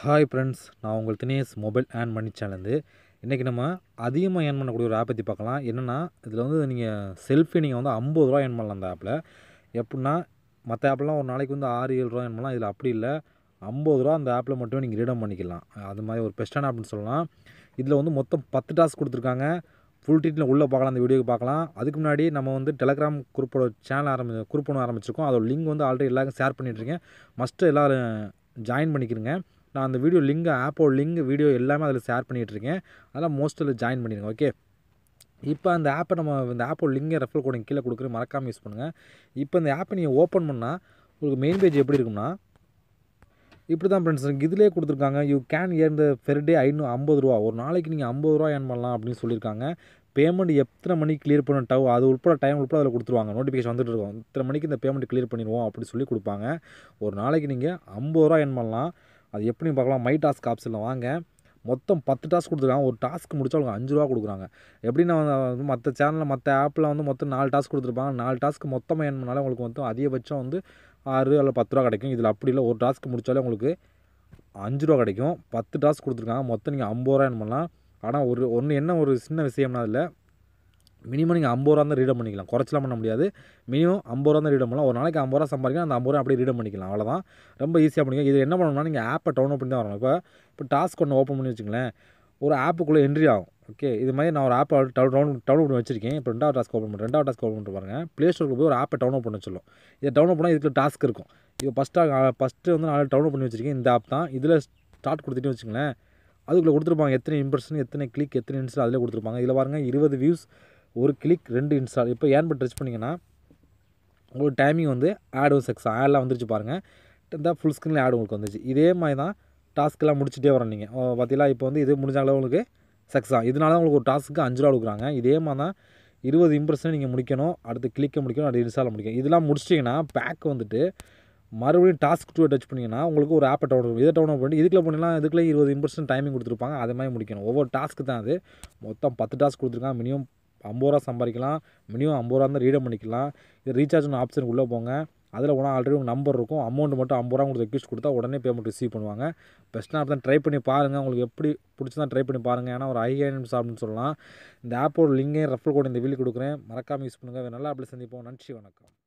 hi friends நான் உங்கள் Dinesh mobile earn money சேனல்ந்து இன்றைக்கி நம்ம அதிகமாக ஏர்ன் பண்ணக்கூடிய ஒரு ஆப் பற்றி பார்க்கலாம் என்னென்னா இதில் வந்து நீங்கள் செல்ஃபி நீங்கள் வந்து ஐம்பது ரூபா ஏர்ன் பண்ணலாம் அந்த ஆப்பில் எப்படின்னா மற்ற ஆப்லாம் ஒரு நாளைக்கு வந்து ஆறு ஏழு ரூபா ஏர்ன் பண்ணலாம் இதில் அப்படி இல்லை ஐம்பது ரூபா அந்த ஆப்பில் மட்டுமே நீங்கள் ரீடம் பண்ணிக்கலாம் அது மாதிரி ஒரு பெஸ்ட்டான ஆப்னு சொல்லலாம் இதில் வந்து மொத்தம் பத்து டாஸ்க் கொடுத்துருக்காங்க ஃபுல் டீட்டில் உள்ளே பார்க்கலாம் அந்த வீடியோக்கு பார்க்கலாம் அதுக்கு முன்னாடி நம்ம வந்து டெலகிராம் குரூப்போட சேனல் ஆரம்பி குரூப் ஒன்று ஆரம்பிச்சிருக்கோம் அதோட லிங்க் வந்து ஆல்ரெடி எல்லாருக்கும் ஷேர் பண்ணிட்டுருக்கேன் மஸ்ட்டு எல்லோரும் ஜாயின் பண்ணிக்கிறங்க நான் அந்த வீடியோ லிங்க் ஆப்போட லிங்க் வீடியோ எல்லாமே அதில் ஷேர் பண்ணிகிட்ருக்கேன் அதெல்லாம் மோஸ்ட் அதில் ஜாயின் பண்ணிடுங்க ஓகே இப்போ அந்த ஆப்பை நம்ம இந்த ஆப்போட லிங்கை ரெஃபர் கோடிங் கீழே கொடுக்குறேன் மறக்காமல் யூஸ் பண்ணுங்கள் இப்போ இந்த ஆப்பை நீங்கள் ஓப்பன் பண்ணால் உங்களுக்கு மெயின் பேஜ் எப்படி இருக்கும்னா இப்படி தான் ஃப்ரெண்ட்ஸ் இதிலே கொடுத்துருக்காங்க you can earn the per day ஐநூறு ஐம்பது ரூபா ஒரு நாளைக்கு நீங்கள் ஐம்பது ரூபா ஏர்ன் பண்ணலாம் அப்படின்னு சொல்லியிருக்காங்க பேமெண்ட் எத்தனை மணிக்கு கிளியர் பண்ண டவ் அது உட்பட டைம் உட்பட அதில் கொடுத்துருவாங்க நோட்டிஃபிகேஷன் வந்துட்டு இருக்கும் இத்தனை மணிக்கு இந்த பேமெண்ட் கிளியர் பண்ணிடுவோம் அப்படி சொல்லி கொடுப்பாங்க ஒரு நாளைக்கு நீங்கள் ஐம்பது ரூபா ஏர்ன் பண்ணலாம் அது எப்படி பார்க்கலாம் மை டாஸ்க் ஆப்ஷனில் வாங்க மொத்தம் பத்து டாஸ்க் கொடுத்துருக்காங்க ஒரு டாஸ்க் முடிச்சா அவங்க அஞ்சு ரூபா கொடுக்குறாங்க எப்படின்னா வந்து மற்ற சேனலில் மற்ற ஆப்பில் வந்து மொத்தம் நாலு டாஸ்க் கொடுத்துருப்பாங்க நாலு டாஸ்க் மொத்தமாக ஏர்ன் பண்ணாலே உங்களுக்கு மொத்தம் அதிகபட்சம் வந்து ஆறு அல்ல பத்து ரூபா கிடைக்கும் இதில் அப்படி இல்லை ஒரு டாஸ்க் முடித்தாலே உங்களுக்கு அஞ்சு ரூபா கிடைக்கும் பத்து டாஸ்க் கொடுத்துருக்காங்க மொத்தம் நீங்கள் ஐம்பது ரூபா ஏர்ன் பண்ணலாம் ஆனால் ஒரு ஒன்று என்ன ஒரு சின்ன விஷயம்னா அதில் மினிமம் நீங்கள் ஐம்பது ரூபா தான் ரீடம் பண்ணிக்கலாம் குறைச்சலாம் பண்ண முடியாது மினிமம் ஐம்பது ரூபா தான் ரீடம் பண்ணலாம் ஒரு நாளைக்கு ஐம்பது ரூபா சம்பாதிக்கலாம் அந்த ஐம்பது ரூபா அப்படியே ரீடம் பண்ணிக்கலாம் அவ்வளோதான் ரொம்ப ஈஸியாக பண்ணிக்கலாம் இது என்ன பண்ணணும்னா நீங்கள் ஆப்பை டவுன்லோட் பண்ணி தான் வரணும் இப்போ இப்போ டாஸ்க் ஒன்று ஓப்பன் பண்ணி வச்சுங்களேன் ஒரு ஆப்புக்குள்ளே என்ட்ரி ஆகும் ஓகே இது மாதிரி நான் ஒரு ஆப்பை டவுன் டவுன்லோட் பண்ணி வச்சிருக்கேன் இப்போ ரெண்டாவது டாஸ்க் ஓப்பன் பண்ணுறேன் ரெண்டாவது டாஸ்க் ஓப்பன் பண்ணிட்டு பாருங்கள் ப்ளே ஸ்டோருக்கு போய் ஒரு ஆப்பை டவுன்லோட் பண்ண சொல்லும் இதை டவுன்லோட் பண்ணால் இதுக்கு டாஸ்க் இருக்கும் இப்போ ஃபஸ்ட்டாக ஃபஸ்ட்டு வந்து நான் டவுன்லோட் பண்ணி வச்சிருக்கேன் இந்த ஆப் தான் இதில் ஸ்டார்ட் கொடுத்துட்டு வச்சுங்களேன் அதுக்குள்ளே கொடுத்துருப்பாங்க எத்தனை இம்ப்ரெஷன் எத்தனை கிளிக் எத்தனை இன்ஸ்டால் அதில் கொடுத்துருப்பாங்க இதில் பாருங்கள் இருபது வியூஸ் ஒரு கிளிக் ரெண்டு இன்ஸ்டால் இப்போ ஏன் பட் டச் பண்ணிங்கன்னா உங்களுக்கு டைமிங் வந்து ஆடும் செக்ஸ் ஆடெலாம் வந்துருச்சு பாருங்கள் இந்த ஃபுல் ஸ்க்ரீனில் ஆட் உங்களுக்கு வந்துச்சு இதே மாதிரி தான் டாஸ்க்கெல்லாம் முடிச்சுட்டே வரோம் நீங்கள் பார்த்தீங்களா இப்போ வந்து இது முடிஞ்சாங்களே உங்களுக்கு சக்ஸஸ் ஆகும் இதனால தான் உங்களுக்கு ஒரு டாஸ்க்கு அஞ்சு ரூபா கொடுக்குறாங்க இதே மாதிரி தான் இருபது இம்ப்ரெஷன் நீங்கள் முடிக்கணும் அடுத்து கிளிக்கை முடிக்கணும் அடுத்து இன்ஸ்டால் முடிக்கணும் இதெல்லாம் முடிச்சிட்டிங்கன்னா பேக் வந்துட்டு மறுபடியும் டாஸ்க் டூ டச் பண்ணிங்கன்னா உங்களுக்கு ஒரு ஆப்பை டவுன்லோட் இதை டவுன்லோட் பண்ணி இதுக்குள்ள பண்ணிடலாம் இதுக்குள்ளே இருபது இம்ப்ரெஷன் டைமிங் கொடுத்துருப்பாங்க அதே மாதிரி முடிக்கணும் ஒவ்வொரு டாஸ்க்கு தான் அது மொத்தம் பத்து டாஸ்க் கொடுத்துருக்காங்க மினிமம் ஐம்பது ரூபா சம்பாதிக்கலாம் மினிமம் ஐம்பது ரூபா தான் ரீடம் பண்ணிக்கலாம் இது ரீசார்ஜ் ஆப்ஷனுக்கு உள்ளே போங்க அதில் போனால் ஆல்ரெடி உங்கள் நம்பர் இருக்கும் அமௌண்ட் மட்டும் ஐம்பது ரூபா உங்களுக்கு ரெக்வஸ்ட் கொடுத்தா உடனே பேமெண்ட் ரிசீவ் பண்ணுவாங்க பெஸ்ட்டாக ஆப் தான் ட்ரை பண்ணி பாருங்கள் உங்களுக்கு எப்படி பிடிச்சதான் ட்ரை பண்ணி பாருங்கள் ஏன்னா ஒரு ஐ நிமிஷம் அப்படின்னு சொல்லலாம் இந்த ஆப்போட லிங்கே ரெஃபர் கோட் இந்த வீல் கொடுக்குறேன் மறக்காமல் யூஸ் பண்ணுங்கள் நல்ல ஆப்பில் சந்திப்போம் நன்றி வணக்கம்